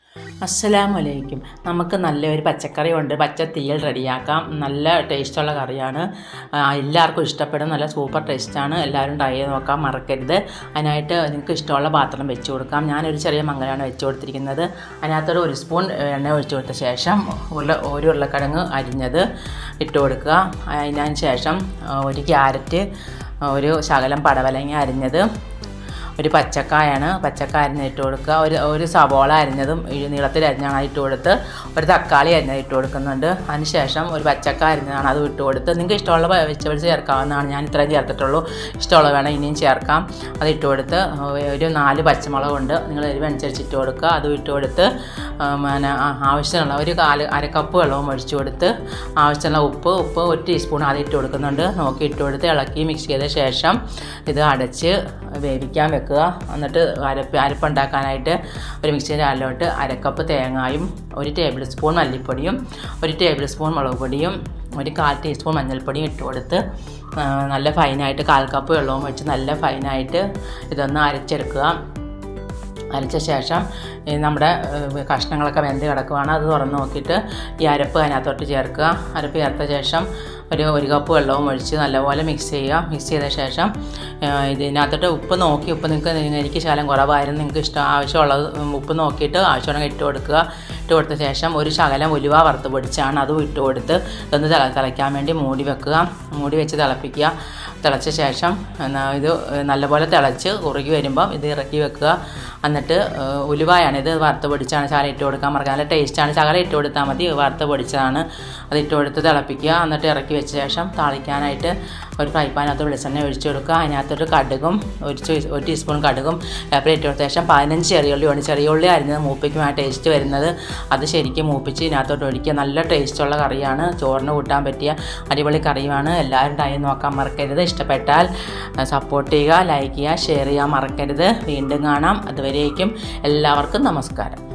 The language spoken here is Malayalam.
അസ്സലാമു അലൈക്കും നമുക്ക് നല്ലൊരു പച്ചക്കറി കൊണ്ട് പച്ച തീയൽ റെഡിയാക്കാം നല്ല ടേസ്റ്റുള്ള കറിയാണ് ആ, എല്ലാവർക്കും ഇഷ്ടപ്പെടും നല്ല സൂപ്പർ ടേസ്റ്റാണ് എല്ലാവരും ട്രൈ ചെയ്ത് നോക്കാൻ മറക്കരുത് അതിനായിട്ട് നിങ്ങൾക്ക് ഇഷ്ടമുള്ള പാത്രം വെച്ച് കൊടുക്കാം ഞാനൊരു ചെറിയ മംഗലാണ് വെച്ച് കൊടുത്തിരിക്കുന്നത് അതിനകത്തൊരു ഒരു സ്പൂൺ എണ്ണ ഒഴിച്ച് കൊടുത്ത ശേഷം ഉരുള ഒരു ഉരുളക്കിഴങ്ങ് അരിഞ്ഞത് ഇട്ട് കൊടുക്കുക അതിന് ശേഷം ആ, ഒരു ക്യാരറ്റ് ഒരു ശകലം പടവലങ്ങ അരിഞ്ഞത് ഒരു പച്ചക്കായാണ് പച്ചക്കായ അരിഞ്ഞ് ഇട്ട് കൊടുക്കുക ഒരു ഒരു സവോള അരിഞ്ഞതും ഈ നീളത്തിൽ അരിഞ്ഞാണ് ഇട്ട് കൊടുത്ത് ഒരു തക്കാളി അരിഞ്ഞത് ഇട്ട് കൊടുക്കുന്നുണ്ട് അതിനുശേഷം ഒരു പച്ചക്കായ അരിഞ്ഞതാണ് അത് ഇട്ട് കൊടുത്ത് നിങ്ങൾക്ക് ഇഷ്ടമുള്ള വെജിറ്റബിൾസ് ചേർക്കാവുന്നതാണ് ഞാൻ ഇത്രയും ചേർത്തിട്ടുള്ളൂ ഇഷ്ടമുള്ള വേണം ഇനിയും ചേർക്കാം അത് ഇട്ട് കൊടുത്ത് ഒരു നാല് പച്ചമുളക് ഉണ്ട് നിങ്ങൾ എരിവനുസരിച്ച് ഇട്ട് കൊടുക്കുക അതും ഇട്ട് കൊടുത്ത് ആ, പിന്നെ ആ, ആവശ്യമുള്ള ഒരു കാല് അരക്കപ്പ് വെള്ളവും ഒഴിച്ചു കൊടുത്ത് ആവശ്യമുള്ള ഉപ്പ് ഉപ്പ് ഒരു ടീസ്പൂൺ ആദ്യം ഇട്ട് കൊടുക്കുന്നുണ്ട് നോക്കി ഇട്ട് കൊടുത്ത് ഇളക്കി മിക്സ് ചെയ്ത ശേഷം ഇത് അടച്ച് വേവിക്കാൻ വെക്കുക എന്നിട്ട് അരപ്പ് അരപ്പുണ്ടാക്കാനായിട്ട് ഒരു മിക്സിയുടെ ജാറിലോട്ട് അരക്കപ്പ് തേങ്ങായും ഒരു ടേബിൾ സ്പൂൺ മല്ലിപ്പൊടിയും ഒരു ടേബിൾ സ്പൂൺ മുളക് പൊടിയും ഒരു കാൽ ടീസ്പൂൺ മഞ്ഞൾപ്പൊടിയും ഇട്ട് കൊടുത്ത് ആ, നല്ല ഫൈനായിട്ട് കാൽ കപ്പ് വെള്ളവും വെച്ച് നല്ല ഫൈനായിട്ട് ഇതൊന്ന് അരച്ചെടുക്കുക അരച്ച ശേഷം ഈ നമ്മുടെ ഏഹ്, കഷ്ണങ്ങളൊക്കെ വെന്ത് കിടക്കുവാണ് അത് തുറന്ന് നോക്കിയിട്ട് ഈ അരപ്പ് അതിനകത്തോട്ട് ചേർക്കുക അരപ്പ് ചേർത്ത ശേഷം ഒരു ഒരു കപ്പ് വെള്ളവും ഒഴിച്ച് നല്ലപോലെ മിക്സ് ചെയ്യുക മിക്സ് ചെയ്ത ശേഷം ഏഹ്, ഇതിനകത്തോട്ട് ഉപ്പ് നോക്കി ഉപ്പ് നിങ്ങൾക്ക് എനിക്ക് ശകലം കുറവായിരുന്നു നിങ്ങൾക്ക് ഇഷ്ടം ആവശ്യമുള്ളത് ഉപ്പ് നോക്കിയിട്ട് ആവശ്യമുണ്ടെങ്കിൽ ഇട്ട് കൊടുക്കുക ഇട്ട് കൊടുത്ത ശേഷം ഒരു ശകലം ഉലുവ വറുത്ത് പൊടിച്ചാണ് അതും ഇട്ട് കൊടുത്ത് ഇതൊന്ന് തിള തിളയ്ക്കാൻ വേണ്ടി മൂടി വെക്കുക മൂടി വെച്ച് തിളപ്പിക്കുക തിളച്ച ശേഷം എന്നാ ഇത് നല്ലപോലെ തിളച്ച് കുറുകി വരുമ്പം ഇത് ഇറക്കി വെക്കുക എന്നിട്ട് ഏഹ്, ഉലുവയാണ് ഇത് വറുത്ത് പൊടിച്ചാണ് ശകലം ഇട്ട് കൊടുക്കാൻ മറക്കുക നല്ല ടേസ്റ്റാണ് ശകലം ഇട്ട് കൊടുത്താൽ മതി വറുത്ത് പൊടിച്ചതാണ് അത് ഇട്ട് കൊടുത്ത് തിളപ്പിക്കുക എന്നിട്ട് ഇറക്കി വെച്ച ശേഷം താളിക്കാനായിട്ട് ഒരു ഫ്രൈ പാനകത്ത് വെളിച്ചെണ്ണ ഒഴിച്ച് കൊടുക്കുക അതിനകത്തൊരു കടുകും ഒരു ചീ- ഒരു ടീസ്പൂൺ കടുകും വേപ്പില ഇട്ട് കൊടുത്ത ശേഷം പതിനഞ്ച് ചെറിയ ഉള്ളിയാണ് ചെറിയ ഉള്ളി അരിഞ്ഞത് മൂപ്പിക്കും ആ ടേസ്റ്റ് വരുന്നത് അത് ശരിക്കും മൂപ്പിച്ച് ഇതിനകത്തോട്ട് ഒഴിക്കുക നല്ല ടേസ്റ്റുള്ള കറിയാണ് ചോറിന് കൂട്ടാൻ പറ്റിയ അടിപൊളി കറിയുമാണ് എല്ലാവരും ട്രൈ ചെയ്ത് നോക്കാൻ മറക്കരുത് ഇഷ്ടപ്പെട്ടാൽ സപ്പോർട്ട് ചെയ്യുക ലൈക്ക് ചെയ്യുക ഷെയർ ചെയ്യാൻ മറക്കരുത് വീണ്ടും കാണാം അതുവരേക്കും എല്ലാവർക്കും നമസ്കാരം